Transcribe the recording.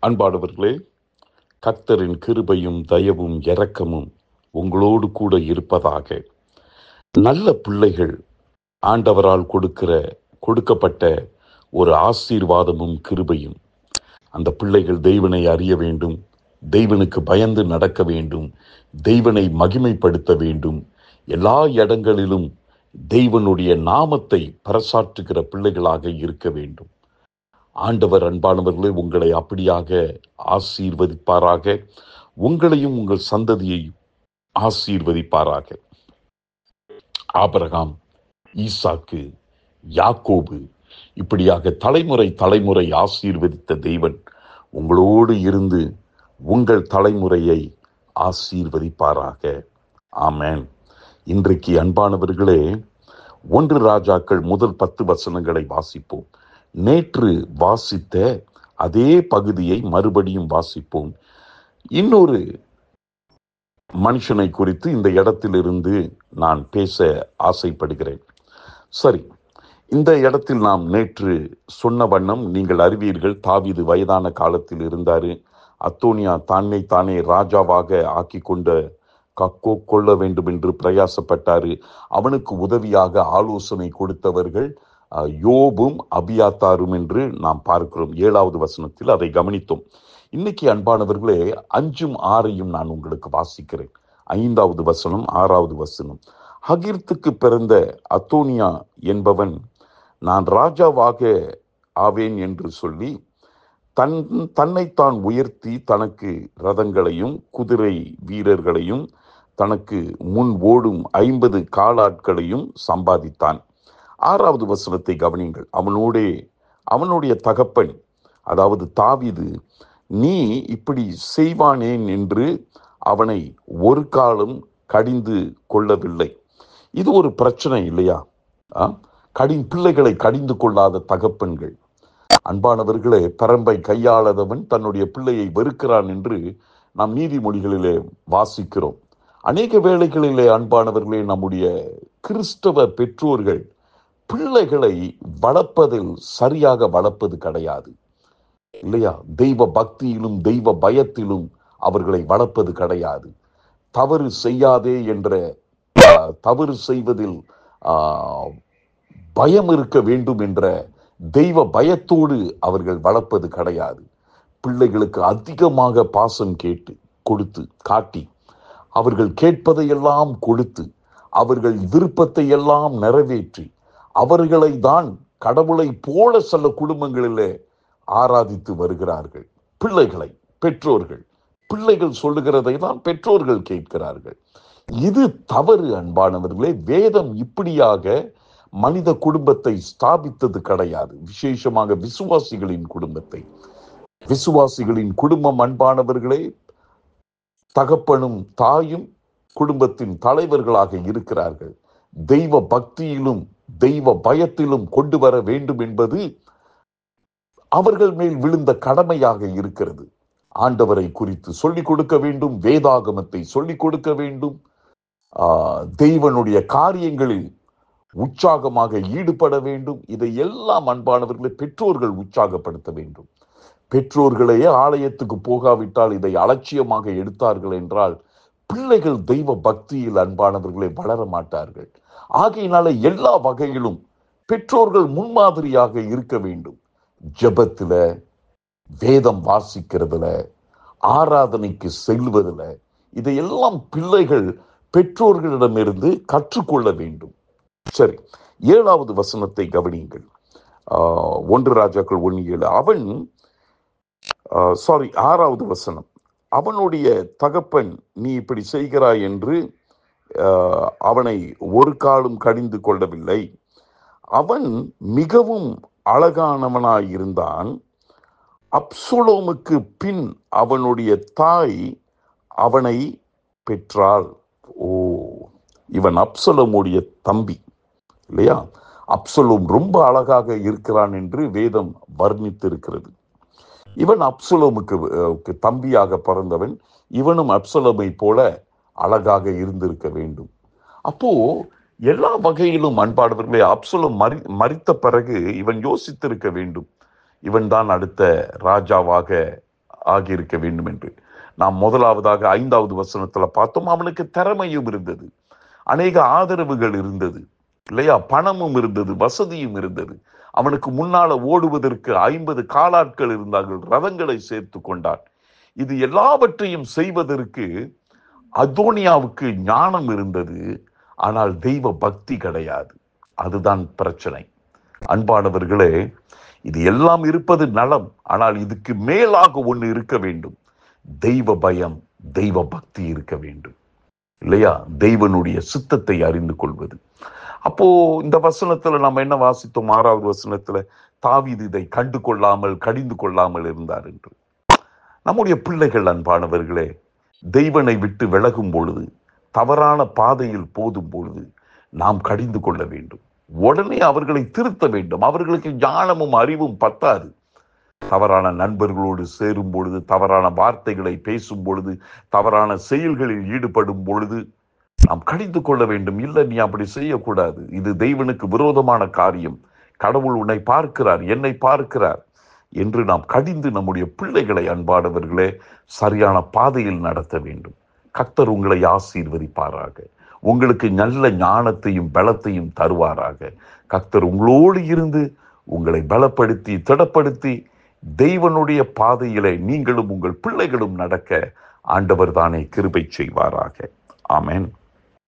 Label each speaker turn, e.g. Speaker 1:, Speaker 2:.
Speaker 1: அன்பானவர்களே கர்த்தரின் கிருபையும் தயவும் இரக்கமும் உங்களோடு கூட இருப்பதாக நல்ல பிள்ளைகள் ஆண்டவரால் கொடுக்கிற கொடுக்கப்பட்ட ஒரு ஆசீர்வாதமும் கிருபையும் அந்த பிள்ளைகள் தெய்வனை அறிய வேண்டும் தெய்வனுக்கு பயந்து நடக்க வேண்டும் தெய்வனை மகிமைப்படுத்த வேண்டும் எல்லா இடங்களிலும் தெய்வனுடைய நாமத்தை பறைசாற்றுகிற பிள்ளைகளாக இருக்க வேண்டும் ஆண்டவர் அன்பானவர்களே உங்களை அப்படியாக ஆசீர்வதிப்பாராக உங்களையும் உங்கள் சந்ததியையும் ஆசீர்வதிப்பாராக ஆபிரகாம் ஈசாக்கு யாக்கோபு இப்படியாக தலைமுறை தலைமுறை ஆசீர்வதித்த தெய்வன் உங்களோடு இருந்து உங்கள் தலைமுறையை ஆசீர்வதிப்பாராக ஆமென் இன்றைக்கு அன்பானவர்களே ஒன்று ராஜாக்கள் முதல் பத்து வசனங்களை வாசிப்போம் நேற்று வாசித்த அதே பகுதியை மறுபடியும் வாசிப்போம் இன்னொரு மனுஷனை குறித்து இந்த இடத்திலிருந்து நான் பேச ஆசைப்படுகிறேன் சரி இந்த இடத்தில் நாம் நேற்று சொன்ன வண்ணம் நீங்கள் அறிவீர்கள் தாவீது வயதான காலத்தில் இருந்தாரு அத்தோனியா தானே தானே ராஜாவாக ஆக்கி கொண்ட கக்கோ கொள்ள வேண்டும் என்று பிரயாசப்பட்டாரு அவனுக்கு உதவியாக ஆலோசனை கொடுத்தவர்கள் அஹ், யோபும் அபியாத்தாரும் என்று நாம் பார்க்கிறோம் ஏழாவது வசனத்தில் அதை கவனித்தோம் இன்னைக்கு அன்பானவர்களே அஞ்சும் ஆறையும் நான் உங்களுக்கு வாசிக்கிறேன் ஐந்தாவது வசனம் ஆறாவது வசனம் ஹகிர்த்துக்கு பிறந்த அத்தோனியா என்பவன் நான் ராஜாவாக ஆவேன் என்று சொல்லி தன் தன்னைத்தான் உயர்த்தி தனக்கு ரதங்களையும் குதிரை வீரர்களையும் தனக்கு முன் ஓடும் ஐம்பது காலாட்களையும் சம்பாதித்தான் ஆறாவது வசனத்தை கவனிங்கள் அவனோடே அவனுடைய தகப்பன் அதாவது தாவீது நீ இப்படி செய்வானேன் என்று அவனை ஒரு காலம் கடிந்து கொள்ளவில்லை இது ஒரு பிரச்சனை இல்லையா ஆ? கடின் பிள்ளைகளை கடிந்து கொள்ளாத தகப்பன்கள் அன்பானவர்களே பரம்பை கையாளதவன் தன்னுடைய பிள்ளையை வெறுக்கிறான் என்று நாம் நீதிமொழிகளிலே வாசிக்கிறோம் அநேக வேளைகளிலே அன்பானவர்களே நம்முடைய கிறிஸ்தவ பெற்றோர்கள் பிள்ளைகளை வளர்ப்பதில் சரியாக வளர்ப்பது கிடையாது இல்லையா தெய்வ பக்தியிலும் தெய்வ பயத்திலும் அவர்களை வளர்ப்பது கிடையாது தவறு செய்யாதே என்ற ஆ, தவறு செய்வதில் ஆ, பயம் இருக்க வேண்டும் என்ற தெய்வ பயத்தோடு அவர்கள் வளர்ப்பது கிடையாது பிள்ளைகளுக்கு அதிகமாக பாசம் கேட்டு கொடுத்து காட்டி அவர்கள் கேட்பதையெல்லாம் கொடுத்து அவர்கள் விருப்பத்தை எல்லாம் நிறைவேற்றி அவர்களை தான் கடவுளை போல சில குடும்பங்களிலே ஆராதித்து வருகிறார்கள் பிள்ளைகளை பெற்றோர்கள் பிள்ளைகள் சொல்லுகிறதை தான் பெற்றோர்கள் கேட்கிறார்கள் இது தவறு அன்பானவர்களே வேதம் இப்படியாக மனித குடும்பத்தை ஸ்தாபித்தது கிடையாது விசேஷமாக விசுவாசிகளின் குடும்பத்தை விசுவாசிகளின் குடும்பம் அன்பானவர்களே தகப்பனும் தாயும் குடும்பத்தின் தலைவர்களாக இருக்கிறார்கள் தெய்வ பக்தியிலும் தெய்வ பயத்திலும் கொண்டு வர வேண்டும் என்பது அவர்கள் மேல் விழுந்த கடமையாக இருக்கிறது ஆண்டவரை குறித்து சொல்லிக் கொடுக்க வேண்டும் வேதாகமத்தை சொல்லிக் கொடுக்க வேண்டும் ஆஹ், தெய்வனுடைய காரியங்களில் உற்சாகமாக ஈடுபட வேண்டும் இதை எல்லாம் அன்பானவர்களை பெற்றோர்கள் உற்சாகப்படுத்த வேண்டும் பெற்றோர்களையே ஆலயத்துக்கு போகாவிட்டால் இதை அலட்சியமாக எடுத்தார்கள் என்றால் பிள்ளைகள் தெய்வ பக்தியில் அன்பானவர்களை வளர மாட்டார்கள் ஆகையினால எல்லா வகையிலும் பெற்றோர்கள் முன்மாதிரியாக இருக்க வேண்டும் ஜெபத்துல வேதம் வாசிக்கிறதுல ஆராதனைக்கு செல்வதுல இதையெல்லாம் பிள்ளைகள் பெற்றோர்களிடமிருந்து கற்றுக்கொள்ள வேண்டும் சரி ஏழாவது வசனத்தை கவனியுங்கள் ஆஹ், ஒன்று ராஜாக்கள் ஒன்று ஏழு அவன் சாரி ஆறாவது வசனம் அவனுடைய தகப்பன் நீ இப்படி செய்கிறாய் என்று ஆஹ், அவனை ஒரு காலும் கடிந்து கொள்ளவில்லை அவன் மிகவும் அழகானவனாயிருந்தான் அப்சுலோமுக்கு பின் அவனுடைய தாய் அவனை பெற்றாள் ஓ இவன் அப்சலோமுடைய தம்பி இல்லையா அப்சலோம் ரொம்ப அழகாக இருக்கிறான் என்று வேதம் வர்ணித்திருக்கிறது இவன் அப்சலோமுக்கு அஹ், தம்பியாக பிறந்தவன் இவனும் அப்சலோமை போல அழகாக இருந்திருக்க வேண்டும் அப்போ எல்லா வகையிலும் அன்பானவர்களே அப்சலோம் மறி மறித்த பிறகு இவன் யோசித்திருக்க வேண்டும் இவன் தான் அடுத்த ராஜாவாக ஆகியிருக்க வேண்டும் என்று நாம் முதலாவதாக ஐந்தாவது வசனத்துல பார்த்தோம் அவனுக்கு திறமையும் இருந்தது அநேக ஆதரவுகள் இருந்தது இல்லையா பணமும் இருந்தது வசதியும் இருந்தது அவனுக்கு முன்னால ஓடுவதற்கு ஐம்பது காலாட்கள் இருந்தார்கள் ரதங்களை சேர்த்து கொண்டான் இது எல்லாவற்றையும் செய்வதற்கு அதோனியாவுக்கு ஞானம் இருந்தது ஆனால் தெய்வ பக்தி கிடையாது அதுதான் பிரச்சனை அன்பானவர்களே இது எல்லாம் இருப்பது நலம் ஆனால் இதுக்கு மேலாக ஒன்று இருக்க வேண்டும் தெய்வ பயம் தெய்வ பக்தி இருக்க வேண்டும் இல்லையா தெய்வனுடைய சித்தத்தை அறிந்து கொள்வது அப்போ இந்த வசனத்துல நம்ம என்ன வாசித்தோம் ஆறாவது வசனத்துல தாவீது இதை கண்டு கொள்ளாமல் கடிந்து கொள்ளாமல் இருந்தார் என்று நம்முடைய பிள்ளைகள் அன்பானவர்களே தெய்வனை விட்டு விலகும் பொழுது தவறான பாதையில் போதும் பொழுது நாம் கடிந்து கொள்ள வேண்டும் உடனே அவர்களை திருத்த வேண்டும் அவர்களுக்கு ஞானமும் அறிவும் பத்தாது தவறான நண்பர்களோடு சேரும் பொழுது தவறான வார்த்தைகளை பேசும் பொழுது தவறான செயல்களில் ஈடுபடும் பொழுது நாம் கடிந்து கொள்ள வேண்டும் இல்லை நீ அப்படி செய்யக்கூடாது இது தெய்வனுக்கு விரோதமான காரியம் கடவுள் உன்னை பார்க்கிறார் என்னை பார்க்கிறார் என்று நாம் கடிந்து நம்முடைய பிள்ளைகளை அன்பானவர்களே சரியான பாதையில் நடத்த வேண்டும் கத்தர் உங்களை ஆசீர்வதிப்பாராக உங்களுக்கு நல்ல ஞானத்தையும் பலத்தையும் தருவாராக கத்தர் உங்களோடு இருந்து உங்களை பலப்படுத்தி திடப்படுத்தி தெய்வனுடைய பாதையிலே நீங்களும் உங்கள் பிள்ளைகளும் நடக்க ஆண்டவர் தானே கிருபை செய்வாராக ஆமென்